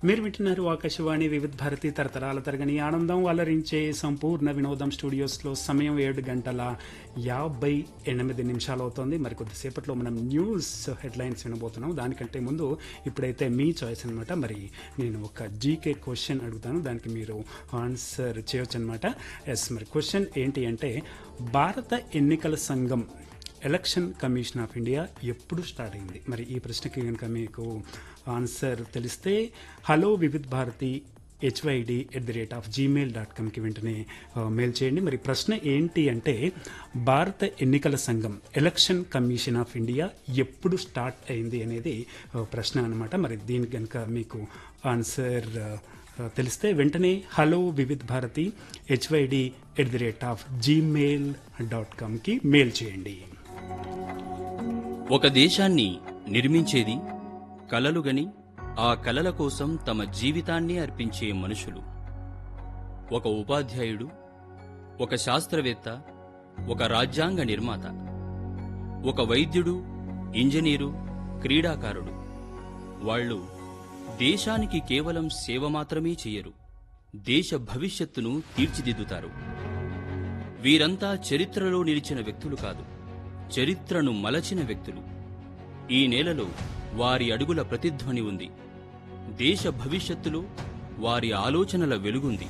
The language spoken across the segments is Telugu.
మీరు వింటున్నారు ఆకాశవాణి వివిధ భారతి తరతరాల తరగని ఆనందం అలరించే సంపూర్ణ వినోదం స్టూడియోస్లో సమయం ఏడు గంటల యాభై ఎనిమిది నిమిషాలు అవుతోంది మరి కొద్దిసేపట్లో మనం న్యూస్ హెడ్లైన్స్ వినబోతున్నాం దానికంటే ముందు ఇప్పుడైతే మీ చాయిస్ అనమాట మరి నేను ఒక జీకే క్వశ్చన్ అడుగుతాను దానికి మీరు ఆన్సర్ చేయొచ్చు అనమాట ఎస్ మరి క్వశ్చన్ ఏంటి అంటే భారత ఎన్నికల సంఘం ఎలక్షన్ కమిషన్ ఆఫ్ ఇండియా ఎప్పుడు స్టార్ట్ అయింది మరి ఈ ప్రశ్నకి కనుక మీకు ఆన్సర్ తెలిస్తే hello Vividh Bharati HYD at the rate of Gmail dot కామ్కి వెంటనే ఆ, మెయిల్ చేయండి మరి ప్రశ్న ఏంటి అంటే భారత ఎన్నికల సంఘం ఎలక్షన్ కమిషన్ ఆఫ్ ఇండియా ఎప్పుడు స్టార్ట్ అయింది అనేది ఆ, ప్రశ్న అనమాట మరి దీనికి కనుక మీకు ఆన్సర్ ఆ, తెలిస్తే వెంటనే hello Vividh Bharati HYD at the rate of Gmail dot కామ్కి మెయిల్ చేయండి ఒక దేశాన్ని నిర్మించేది కలలుగని ఆ కలల కోసం తమ జీవితాన్ని అర్పించే మనుషులు ఒక ఉపాధ్యాయుడు ఒక శాస్త్రవేత్త ఒక రాజ్యాంగ నిర్మాత ఒక వైద్యుడు ఇంజనీరు క్రీడాకారుడు వాళ్ళు దేశానికి కేవలం సేవ మాత్రమే చెయ్యరు దేశ భవిష్యత్తును తీర్చిదిద్దుతారు వీరంతా చరిత్రలో నిలిచిన వ్యక్తులు కాదు చరిత్రను మలచిన వ్యక్తులు ఈ నేలలో వారి అడుగుల ప్రతిధ్వని ఉంది దేశ భవిష్యత్తులో వారి ఆలోచనల వెలుగుంది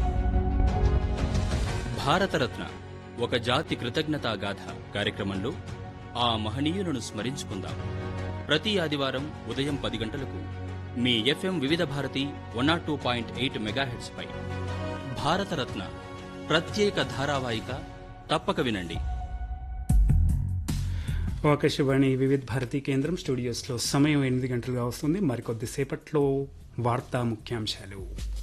భారతరత్న ఒక జాతి కృతజ్ఞతా గాథ కార్యక్రమంలో ఆ మహనీయులను స్మరించుకుందాం ప్రతి ఆదివారం ఉదయం పది గంటలకు మీ ఎఫ్ఎం వివిధ Bharati one not two point eight megahertz పై భారతరత్న ప్రత్యేక ధారావాహిక తప్పక వినండి ఆకాశవాణి వివిధ భారతి కేంద్రం స్టూడియోస్లో సమయం ఎనిమిది గంటలుగా వస్తుంది మరికొద్దిసేపట్లో వార్తా ముఖ్యాంశాలు